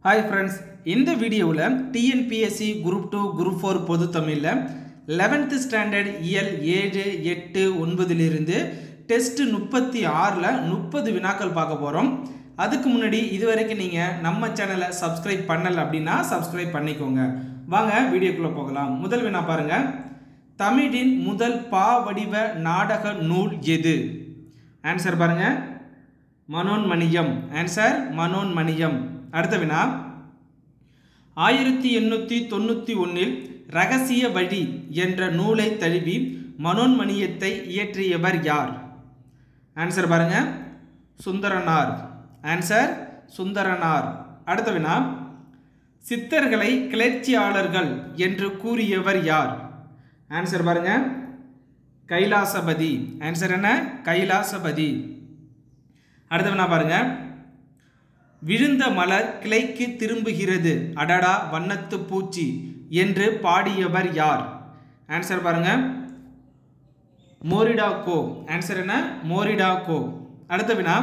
hi friends இந்த வீடியோவில் TNPSC group two group four பொது தமிழில் லெவன்த்து ஸ்டாண்டர்ட் இயல் ஏழு எட்டு ஒன்பதிலிருந்து டெஸ்ட் முப்பத்தி ஆறில் முப்பது வினாக்கள் பார்க்க போகிறோம் அதுக்கு முன்னாடி இது வரைக்கும் நீங்கள் நம்ம சேனலை சப்ஸ்கிரைப் பண்ணலை அப்படின்னா சப்ஸ்கிரைப் பண்ணிக்கோங்க வாங்க வீடியோக்குள்ளே போகலாம் முதல் வினா பாருங்கள் தமிழின் முதல் பா வடிவ நாடக நூல் எது ஆன்சர் பாருங்கள் மனோன்மணியம் ஆன்சர் மனோன்மணியம் அடுத்த வினா ஆயிரத்தி எண்ணூற்றி தொண்ணூற்றி ஒன்றில் ரகசிய வழி என்ற நூலை தழுவி மனோன்மணியத்தை இயற்றியவர் யார் ஆன்சர் பாருங்க சுந்தரனார் ஆன்சர் சுந்தரனார் அடுத்த வினா சித்தர்களை கிளர்ச்சியாளர்கள் என்று கூறியவர் யார் ஆன்சர் பாருங்க கைலாசபதி ஆன்சர் என்ன கைலாசபதி அடுத்த வினா பாருங்க விழுந்த மலர் கிளைக்கு திரும்புகிறது அடடா வண்ணத்து பூச்சி என்று பாடியவர் யார் ஆன்சர் பாருங்க மோரிடா கோ ஆன்சர் என்ன மோரிடா கோ அடுத்த வினா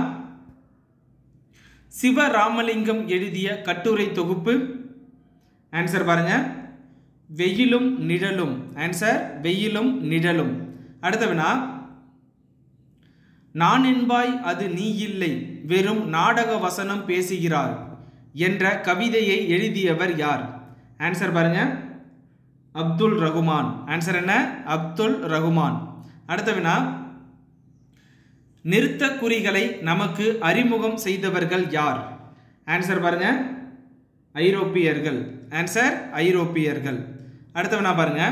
சிவராமலிங்கம் எழுதிய கட்டுரை தொகுப்பு ஆன்சர் பாருங்க வெயிலும் நிழலும் ஆன்சர் வெயிலும் நிழலும் அடுத்த வினா நான் என்பாய் அது நீ இல்லை வெறும் நாடக வசனம் பேசுகிறார் என்ற கவிதையை எழுதியவர் யார் ஆன்சர் பாருங்க அப்துல் ரகுமான் ஆன்சர் என்ன அப்துல் ரகுமான் அடுத்த வினா நிறுத்த குறிகளை நமக்கு அறிமுகம் செய்தவர்கள் யார் ஆன்சர் பாருங்க ஐரோப்பியர்கள் ஆன்சர் ஐரோப்பியர்கள் அடுத்த வினா பாருங்க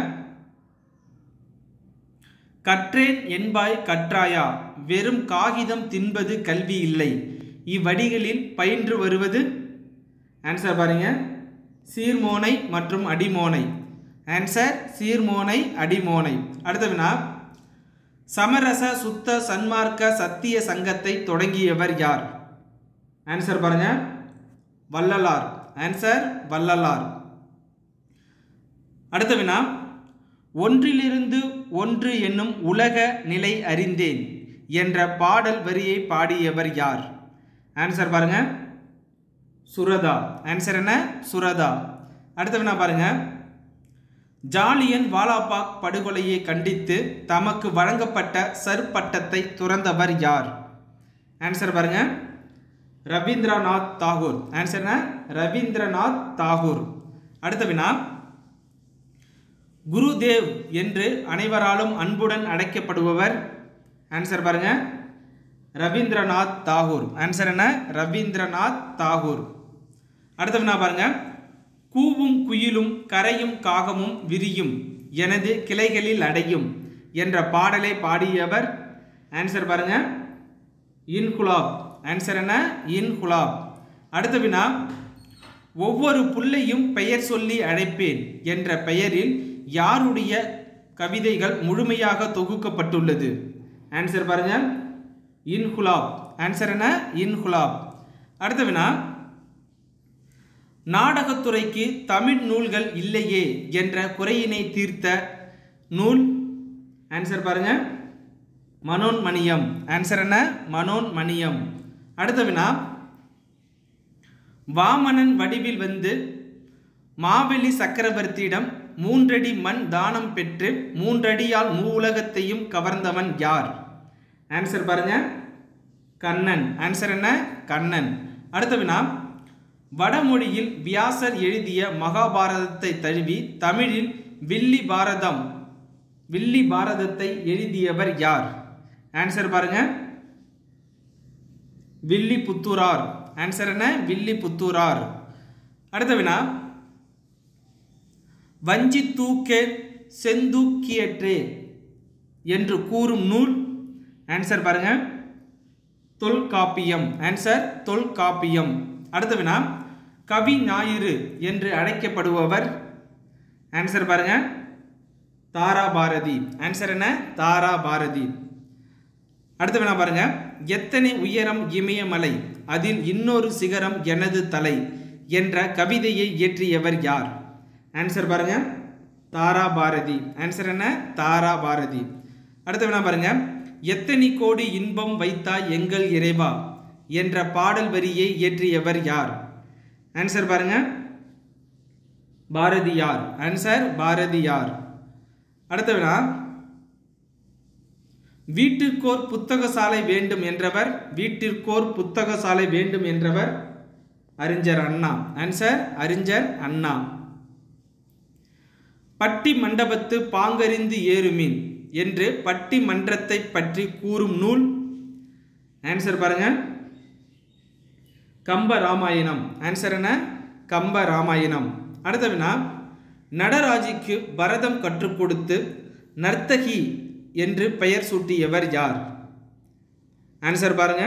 கற்றேன் என்பாய் கற்றாயா வெறும் காகிதம் தின்பது கல்வி இல்லை இவ்வடிகளில் பயின்று வருவது ஆன்சர் பாருங்க சீர்மோனை மற்றும் அடிமோனை ஆன்சர் சீர்மோனை அடிமோனை அடுத்த வினா சமரச சுத்த சன்மார்க்க சத்திய சங்கத்தை தொடங்கியவர் யார் ஆன்சர் பாருங்க வள்ளலார் ஆன்சர் வள்ளலார் அடுத்த வினா ஒன்றிலிருந்து ஒன்று என்னும் உலக நிலை அறிந்தேன் என்ற பாடல் வரியை பாடியவர் யார் ஆன்சர் பாருங்க சுரதா ஆன்சர் என்ன சுரதா அடுத்த வினா பாருங்க ஜாலியன் வாலாபாக் படுகொலையை கண்டித்து தமக்கு வழங்கப்பட்ட சர் பட்டத்தை துறந்தவர் யார் ஆன்சர் பாருங்க ரவீந்திரநாத் தாகூர் ஆன்சர் என்ன ரவீந்திரநாத் தாகூர் அடுத்த வினா குருதேவ் என்று அனைவராலும் அன்புடன் அழைக்கப்படுபவர் ஆன்சர் பாருங்க ரவீந்திரநாத் தாகூர் ஆன்சர் என்ன ரவீந்திரநாத் தாகூர் அடுத்த வினா பாருங்க கூவும் குயிலும் கரையும் காகமும் விரியும் எனது கிளைகளில் அடையும் என்ற பாடலை பாடியவர் ஆன்சர் பாருங்க இன்குலாப் ஆன்சர் என்ன இன்குலாப் அடுத்த வினா ஒவ்வொரு புள்ளையும் பெயர் சொல்லி அழைப்பேன் என்ற பெயரில் யாருடைய கவிதைகள் முழுமையாக தொகுக்கப்பட்டுள்ளது ஆன்சர் பாருங்க இன்குலாப் ஆன்சர் என்ன இன்குலாப் அடுத்த வினா நாடகத்துறைக்கு தமிழ் நூல்கள் இல்லையே என்ற குறையினை தீர்த்த நூல் ஆன்சர் பாருங்க மனோன்மணியம் ஆன்சர் என்ன மனோன்மணியம் அடுத்த வினா வாமனன் வடிவில் வந்து மாவெளி சக்கரவர்த்தியிடம் மூன்றடி மண் தானம் பெற்று மூன்றடியால் மூவுலகத்தையும் கவர்ந்தவன் யார் ஆன்சர் பாருங்க கண்ணன் ஆன்சர் என்ன கண்ணன் அடுத்த வினா வடமொழியில் வியாசர் எழுதிய மகாபாரதத்தை தழுவி தமிழில் வில்லி பாரதம் வில்லி பாரதத்தை எழுதியவர் யார் ஆன்சர் பாருங்க வில்லி புத்தூரார் ஆன்சர் என்ன வில்லி புத்தூரார் அடுத்த வினா வஞ்சி தூக்கே செந்தூக்கியற்றே என்று கூறும் நூல் ஆன்சர் பாருங்க தொல்காப்பியம் ஆன்சர் தொல்காப்பியம் அடுத்த வினா கவி ஞாயிறு என்று அழைக்கப்படுபவர் ஆன்சர் பாருங்க தாரா பாரதி ஆன்சர் என்ன தாரா பாரதி அடுத்த வினா பாருங்க எத்தனை உயரம் இமயமலை அதில் இன்னொரு சிகரம் எனது தலை என்ற கவிதையை இயற்றியவர் யார் ஆன்சர் பாருங்க தாரா பாரதி ஆன்சர் என்ன தாரா பாரதி அடுத்த வினா பாருங்க எத்தனை கோடி இன்பம் வைத்தாய் எங்கள் இறைவா என்ற பாடல் வரியை இயற்றியவர் யார் ஆன்சர் பாருங்க பாரதியார் ஆன்சர் பாரதியார் அடுத்த வினா வீட்டிற்கோர் புத்தக சாலை வேண்டும் என்றவர் வீட்டிற்கோர் புத்தக சாலை வேண்டும் என்றவர் அறிஞர் அண்ணா ஆன்சர் அறிஞர் அண்ணா பட்டி மண்டபத்து பாங்கறிந்து ஏறுமின் என்று பட்டி மன்றத்தை பற்றி கூறும் நூல் ஆன்சர் பாருங்க கம்ப ராமாயணம் ஆன்சர் என்ன கம்ப ராமாயணம் அடுத்த வினா நடராஜிக்கு பரதம் கற்றுக் கொடுத்து நர்த்தகி என்று பெயர் சூட்டியவர் யார் ஆன்சர் பாருங்க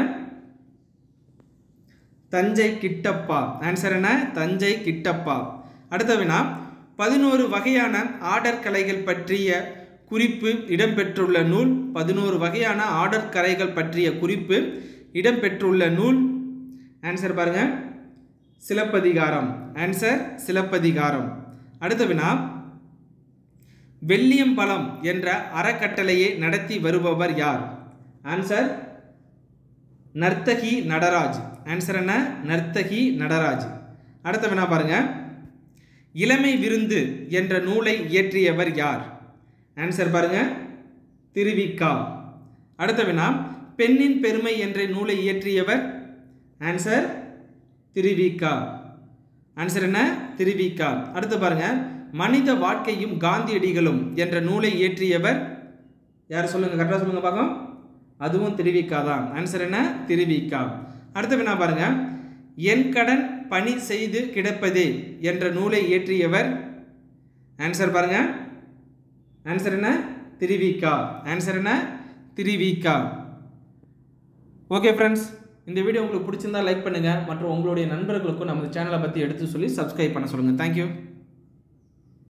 தஞ்சை கிட்டப்பா ஆன்சர் என்ன தஞ்சை கிட்டப்பா அடுத்த வினா பதினோரு வகையான ஆர்டர் கலைகள் பற்றிய குறிப்பு இடம்பெற்றுள்ள நூல் பதினோரு வகையான ஆர்டர் கலைகள் பற்றிய குறிப்பு இடம்பெற்றுள்ள நூல் ஆன்சர் பாருங்க சிலப்பதிகாரம் ஆன்சர் சிலப்பதிகாரம் அடுத்த வினா வெள்ளியம்பலம் என்ற அறக்கட்டளையை நடத்தி வருபவர் யார் ஆன்சர் நர்த்தகி நடராஜ் ஆன்சர் என்ன நர்த்தகி நடராஜ் அடுத்த வினா பாருங்க இளமை விருந்து என்ற நூலை இயற்றியவர் யார் ஆன்சர் பாருங்க திருவிக்கா அடுத்த வினா பெண்ணின் பெருமை என்ற நூலை இயற்றியவர் ஆன்சர் திருவிக்கா ஆன்சர் என்ன திருவிக்கா அடுத்து பாருங்க மனித வாழ்க்கையும் காந்தியடிகளும் என்ற நூலை இயற்றியவர் யார் சொல்லுங்க கரெக்டாக சொல்லுங்க பார்க்கலாம் அதுவும் திருவிக்கா தான் ஆன்சர் என்ன திருவிக்கா அடுத்த வினா பாருங்க என் கடன் பணி செய்து கிடப்பதே என்ற நூலை இயற்றியவர் ஆன்சர் பாருங்க ஆன்சர் என்ன திருவிக்கா ஆன்சர் என்ன திருவிக்கா ஓகே ஃப்ரெண்ட்ஸ் இந்த வீடியோ உங்களுக்கு பிடிச்சிருந்தா லைக் பண்ணுங்கள் மற்றும் உங்களுடைய நண்பர்களுக்கும் நம்ம சேனலை பற்றி எடுத்து சொல்லி சப்ஸ்கிரைப் பண்ண சொல்லுங்கள் தேங்க்யூ